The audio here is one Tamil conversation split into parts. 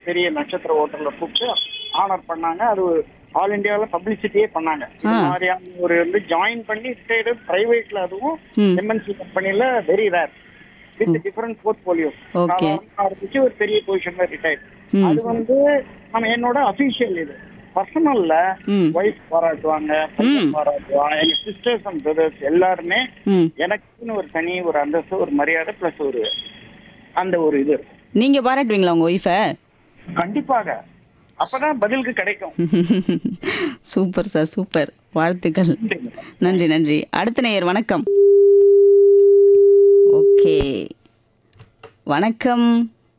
பெரிய நட்சத்திர ஹோட்டல்ல கூப்பிட்டு ஆனர் பண்ணாங்க அது ஆல் இந்தியாவில் பப்ளிசிட்டியே பண்ணாங்க இந்த ஆ. மாதிரியான ஒரு வந்து ஜாயின் பண்ணி ரிட்டையர்டு பிரைவேட்ல அதுவும் ம். எம்என்சி கம்பெனில very rare with different portfolio Okay. ஆரம்பிச்சு ஒரு பெரிய பொசிஷன்ல ரிட்டையர்ட் ம். அது வந்து நம்ம என்னோட அபிஷியல் இது பர்சனல்ல ம். ஒய்ஃப் பாராட்டுவாங்க பையன் பாராட்டுவாங்க எங்க சிஸ்டர்ஸ் அண்ட் பிரதர்ஸ் எல்லாருமே ம் எனக்குன்னு ஒரு தனி ஒரு அந்தஸ்து ஒரு மரியாதை பிளஸ் ஒரு அந்த ஒரு இது இருக்கும். நீங்க பாராட்டுவீங்களா உங்க ஒய்ஃபை கண்டிப்பாக அப்பதான் பதிலுக்கு கிடைக்கும் சூப்பர் சார் சூப்பர் வாழ்த்துக்கள் நன்றி நன்றி அடுத்த நேயர் வணக்கம் ஓகே வணக்கம்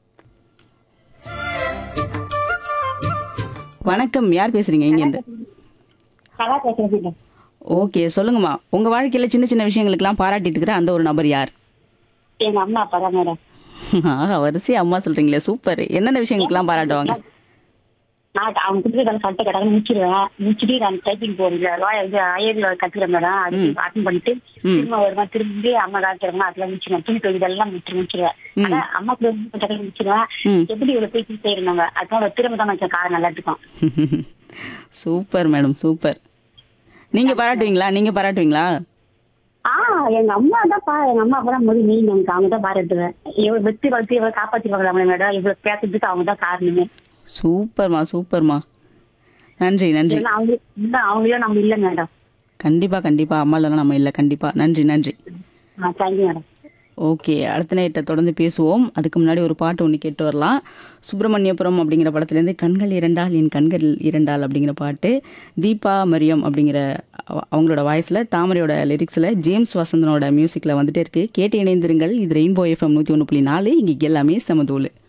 வணக்கம் யார் பேசுறீங்க இங்கேருந்து கலா பேசுறேன் ஓகே சொல்லுங்கம்மா உங்க வாழ்க்கையில சின்ன சின்ன விஷயங்களுக்கெல்லாம் பாராட்டிட்டு இருக்கிற அந்த ஒரு நபர் யார் எங்க அம்மா அப்பா தான் மேடம் ஆஹா வரிசை அம்மா சொல்றீங்களே சூப்பர் என்னென்ன விஷயங்களுக்கெல்லாம் பாராட்டுவாங்க நான் அவங்க கொடுத்துருக்க சட்டை கடை முடிச்சிருவேன் முடிச்சுட்டு நான் டைப்பிங் போறேன் இது அயர்ல கத்துக்கிறேன் மேடம் அது அட்டன் பண்ணிட்டு திரும்ப வருமா திரும்பி அம்மா காய்ச்சிருங்க அதெல்லாம் முடிச்சிருவேன் துணி தொழில் இதெல்லாம் முடிச்சு முடிச்சிருவேன் ஆனா அம்மா கூட கடை முடிச்சிருவேன் ம். எப்படி இவ்வளவு போய் செய்யறாங்க அதனால திரும்ப தான் வச்ச காரம் நல்லா இருக்கும் சூப்பர் மேடம் சூப்பர் நீங்க பாராட்டுவீங்களா நீங்க பாராட்டுவீங்களா ஆ எங்க அம்மா தான் பா எங்க அம்மா அப்பதான் மொழி மீன் எனக்கு அவங்க தான் பாராட்டுவேன் எவ்வளவு வெற்றி வளர்த்து எவ்வளவு காப்பாற்றிருவாங்க மேடம் இவ்வளவு பேசுறதுக்கு அவங்க தான் காரணமே சூப்பர்மா சூப்பர்மா நன்றி நன்றி ஏன்னா அவங்க இல்ல அவங்களும் நம்ம இல்ல மேடம் கண்டிப்பா கண்டிப்பா அம்மா இல்லைனா நம்ம இல்லை கண்டிப்பா நன்றி நன்றி ஆ தேங்க்யூ மேடம் ஓகே அடுத்த நேரத்தை தொடர்ந்து பேசுவோம் அதுக்கு முன்னாடி ஒரு பாட்டு ஒன்று கேட்டு வரலாம் சுப்பிரமணியபுரம் அப்படிங்கிற படத்துலேருந்து கண்கள் இரண்டால் என் கண்கள் இரண்டால் அப்படிங்கிற பாட்டு தீபா மரியம் அப்படிங்கிற அவ- அவங்களோட வாய்ஸில் தாமரையோட லிரிக்ஸில் ஜேம்ஸ் வசந்தனோட மியூசிக்கில் வந்துட்டே இருக்கு கேட்டு இணைந்திருங்கள் இது ரெயின்போ எஃப்எம் நூற்றி ஒன்று புள்ளி நாலு இங்கே எல்லாமே சமதூள்